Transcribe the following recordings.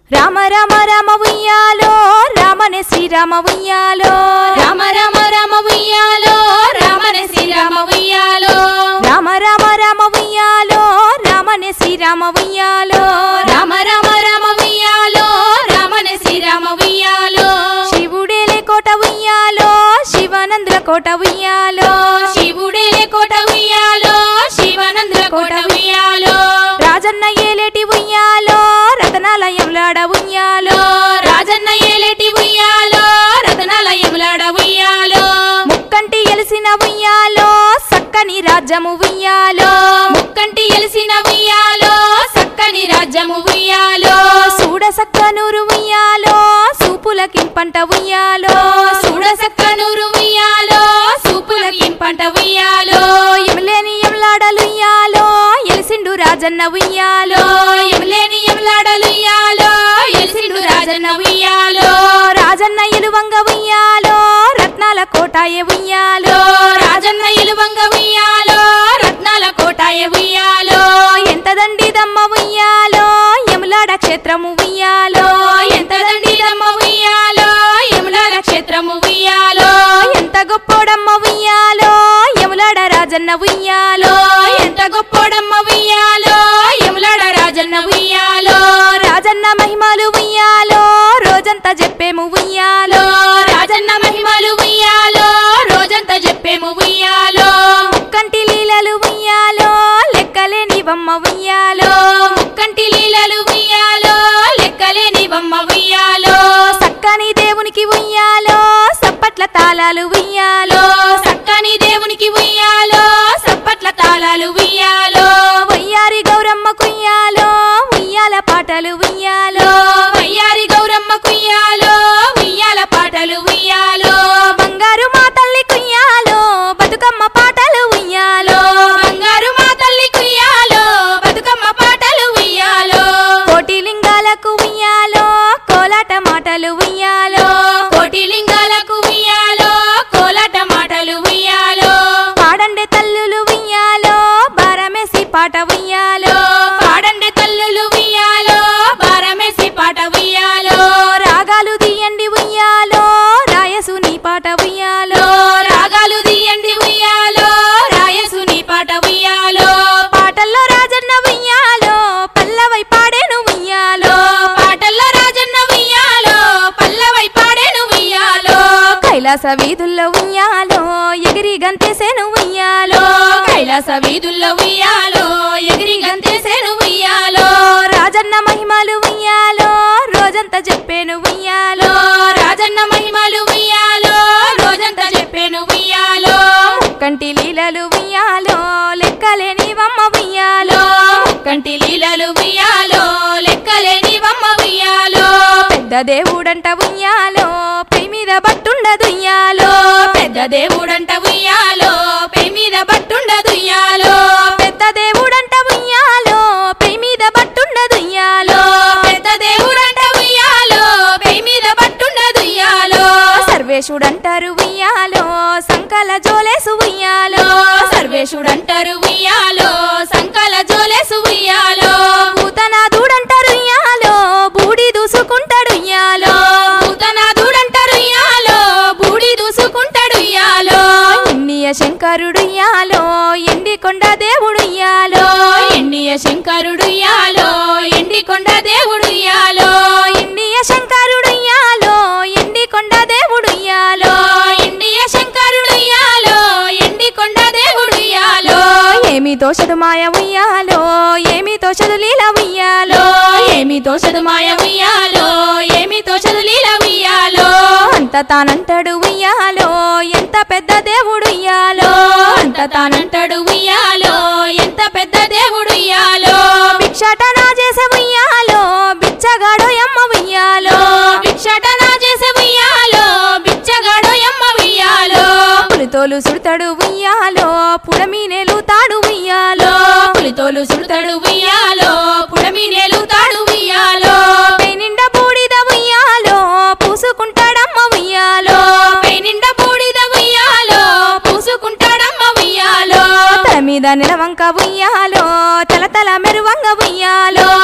రామ రామ రామ ఉయ్యాలో రామనే శ్రీరామ ఉయ్యాలో రామ రామ రామ ఉయ్యాలో రామనే శ్రీరామ ఉయ్యాలో రామ రామ రామ ఉయ్యాలో రామనే శ్రీరామ ఉయ్యాలో రామ రామ రామ ఉయ్యాలో రామనే శ్రీరామ ఉయ్యాలో శివుడేలే కోట ఉయ్యాలో శివానందుల కోట ఉయ్యాలో శివుడేలే కోట ఉయ్యాలో శివానందుల కోట ఉయ్యాలో రాజన్న ఏలేటి ఉయ్యాలో రతనాలయంలాడ ఉయ్యాలో రాజన్న ఏలేటి ఉయ్యాలో రతనాల ఎములాడ ఉయ్యాలో ముక్కంటి ఎలిసిన ఉయ్యాలో సక్కని రాజ్యము ఉయ్యాలో ముక్కంటి ఎలిసిన ఉయ్యాలో సక్కని రాజ్యము ఉయ్యాలో చూడ సక్కనూరు ఉయ్యాలో సూపులకింపంట ఉయ్యాలో చూడ సక్కనూరు ఉయ్యాలో సూపుల ఇంపంట ఉయ్యాలో ఎమలేని ఎమలాడలు ఉయ్యాలో ఎలిసిండు రాజన్న ఉయ్యాలో ఎములేని ఎములాడలుయ్యాలో ఎలిసిండు రాజన్న ఉయ్యాలో రాజన్న ఎలువంగ ఉయ్యాలో రత్నాల కోటాయ ఉయ్యాలో రాజన్న ఎలువంగ ఉయ్యాలో రత్నాల కోటాయ ఉయ్యాలో ఎంత దండిదమ్మ ఉయ్యాలో ఎములాడ క్షేత్రము ఉయ్యాలో ఎంత దండిదమ్మ ఉయ్యాలో యములాల క్షేత్రము ఉయ్యాలో ఎంత గొప్పోడమ్మ ఉయ్యాలో ఎములాడ రాజన్న ఉయ్యాలో ఎంత గొప్పోడమ్మ ఉయ్యాలో యములాడ రాజన్న ఉయ్యాలో రాజన్న మహిమలు ఉయ్యాలో రోజంతా చెప్పేము ఉయ్యాలో రాజన్న మహిమలు ఉయ్యాలో రోజంతా చెప్పేము ఉయ్యాలో కంటి లీలలు ఉయ్యాలో లెక్కలేనివమ్మ ఉయ్యాలో ముక్కంటి లీలలు ఉయ్యాలో లెక్కలేని బొమ్మ ఉయ్యాలో సక్కని దేవునికి ఉయ్యాలో సప్పట్ల తాళాలు ఉయ్యాలో సక్కని దేవునికి ఉయ్యాలో సప్పట్ల తాళాలు ఉయ్యాలో వయ్యారి గౌరమ్మ కుయ్యాలో ఉయ్యాల పాటలు ఉయ్యాలో వయ్యారి గౌరమ్మ కుయ్యాలో ఉయ్యాల పాటలు ఉయ్యాలో బంగారు మా తల్లి కుయ్యాలో బతుకమ్మ పాటలు ఉయ్యాలో బంగారు మా తల్లి కుయ్యాలో బతుకమ్మ పాటలు ఉయ్యాలో కోటి లింగాలకు ఉయ్యాలో కోలాట మాటలు ఉయ్యాలో కోటి లింగాలకు ఉయ్యాలో కోలాట మాటలు ఉయ్యాలో పాడండే తల్లులు ఉయ్యాలో బారమేసి పాట ఉయ్యాలో పాడండి తల్లులు ఉయ్యాలో బారమేసి పాట ఉయ్యాలో రాగాలు తీయండి ఉయ్యాలో రాయసుని పాట ఉయ్యాలో రాగాలు తీయండి ఉయ్యాలో రాయసుని పాట ఉయ్యాలో పాటల్లో రాజన్న ఉయ్యాలో పల్లవై పాడేను ఉయ్యాలో పాటల్లో రాజన్న ఉయ్యాలో పల్లవై పాడేను ఉయ్యాలో కైలాస వీధుల్లో ఉయ్యాలో ఎగిరి గంతేసేను ఉయ్యాలో కైలాస వీధుల్లో ఉయ్యాలో ఎగిరి గంతేసేను ఉయ్యాలో రాజన్న మహిమలు ఉయ్యాలో రోజంతా చెప్పేను ఉయ్యాలో రాజన్న మహిమలు ఉయ్యాలో రోజంతా చెప్పేను ఉయ్యాలో కంటి లీలలు ఉయ్యాలో లెక్కలేని వమ్మ ఉయ్యాలో కంటి లీలలు ఉయ్యాలో లెక్కలేని వమ్మ ఉయ్యాలో పెద్ద దేవుడంట ఉయ్యాలో పై మీద బట్టుండదు ఉయ్యాలో పెద్ద దేవుడంట ఉయ్యాలో పై మీద బట్టుండదు ఉయ్యాలో పెద్ద దేవుడంట ఉయ్యాలో పై మీద బట్టుండదు ఉయ్యాలో పెద్ద దేవుడంట ఉయ్యాలో పై మీద బట్టుండదు ఉయ్యాలో సర్వేశుడంటారు ఉయ్యాలో సంకల జోలేసు ఉయ్యాలో సర్వేశుడంటారు ఉయ్యాలో సంకల జోలేసు ఉయ్యాలో భూతనాథుడంటారు ఉయ్యాలో బూడి దూసుకుంటాడు ఉయ్యాలో భూతనాథుడంటారు ఉయ్యాలో బూడి దూసుకుంటాడు ఉయ్యాలో ఎన్నియ శంకరుడు ఉయ్యాలో ఎండి కొండ దేవుడు ఉయ్యాలో ఎన్నియ శంకరుడు ఉయ్యాలో ఎండికొండ దేవుడు ఉయ్యాలో ఎన్నియ శంకరుడు ఉయ్యాలో ఎండి కొండ దేవుడు ఉయ్యాలో ఎండియ శంకరుడు ఉయ్యాలో ఎండికొండ దేవుడు ఉయ్యాలో ఏమి తోషదు మాయ ఉయ్యాలో ఏమి తోషదు లీల ఉయ్యాలో ఏమి తోచదు మాయ ఉయ్యాలో ఏమి తోచదు లీల ఉయ్యాలో అంత తానంటాడు ఉయ్యాలో ఎంత పెద్ద దేవుడు ఉయ్యాలో అంత తానంటాడు ఉయ్యాలో ఎంత పెద్ద దేవుడు ఉయ్యాలో భిక్షాటన చేసే ఉయ్యాలో బిచ్చగాడు ఎమ్మ ఉయ్యాలో భిక్షటన చేసే ఉయ్యాలో బిచ్చగాడు ఎమ్మ ఉయ్యాలో పులితోలు సుడతాడు ఉయ్యాలో పుడమి తాడు ఉయ్యాలో పులితోలు సుడతాడు ఉయ్యాలో పుడమి నేలుతాడు ఉయ్యాలో పై నిండా బూడిద ఉయ్యాలో పూసుకుంటాడమ్మ ఉయ్యాలో పై నిండా బూడిద ఉయ్యాలో పూసుకుంటాడమ్మ ఉయ్యాలో తల మీద నిలవంక ఉయ్యాలో తల తల మెరువంగ ఉయ్యాలో తల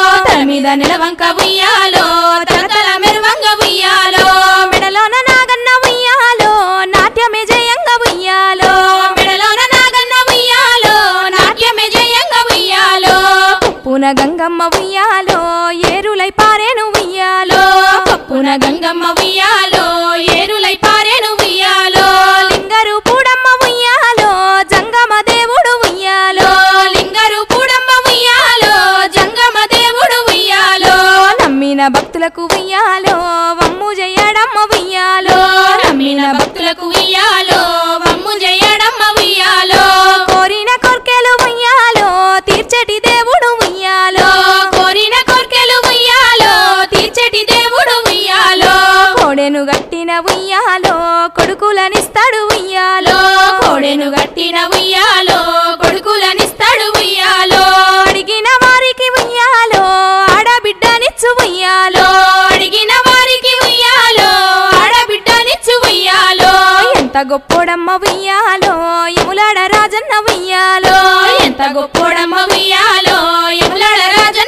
మీద నిలవంక ఉయ్యాలో తలతల మెరువంగ ఉయ్యాలో మెడలోన నాగన్న ఉయ్యాలో నాట్యమే జయంగా ఉయ్యాలో మెడలోన నాగన్న ఉయ్యాలో నాట్యమే జయంగా ఉయ్యాలో పున గంగమ్మ ఉయ్యాలో ఏరులై పారేను ఉయ్యాలో పప్పున గంగమ్మ ఉయ్యాలో ఏరులై పారేను ఉయ్యాలో లింగరు పూడమ్మ ఉయ్యాలో జంగమ దేవుడు ఉయ్యాలో లింగరు పూడమ్మ ఉయ్యాలో జంగమ దేవుడు ఉయ్యాలో నమ్మిన భక్తులకు ఉయ్యాలో వమ్ము జయడమ్మ ఉయ్యాలో నమ్మిన భక్తులకు ఉయ్యాలో వమ్ము జయడమ్మ ఉయ్యాలో కోరిన కొర్కెలు ఉయ్యాలో తీర్చటి దేవుడు ఉయ్యాలో కోరిన కోర్కెలు ఉయ్యాలో తీర్చటి దేవుడు ఉయ్యాలో కోడెను గట్టిన ఉయ్యాలో కొడుకులనిస్తాడు ఉయ్యాలో కోడెను గట్టిన ఉయ్యాలో కొడుకులనిస్తాడు ఉయ్యాలో అడిగిన వారికి ఉయ్యాలో ఆడబిడ్డనిచ్చు ఉయ్యాలో అడిగిన వారికి ఉయ్యాలో ఆడబిడ్డనిచ్చు ఉయ్యాలో ఎంత గొప్పోడమ్మ ఉయ్యాలో యములాడ రాజన్న ఉయ్యాలో ఎంత గొప్పోడమ్మ ఉయ్యాలో ఎములాడ రాజ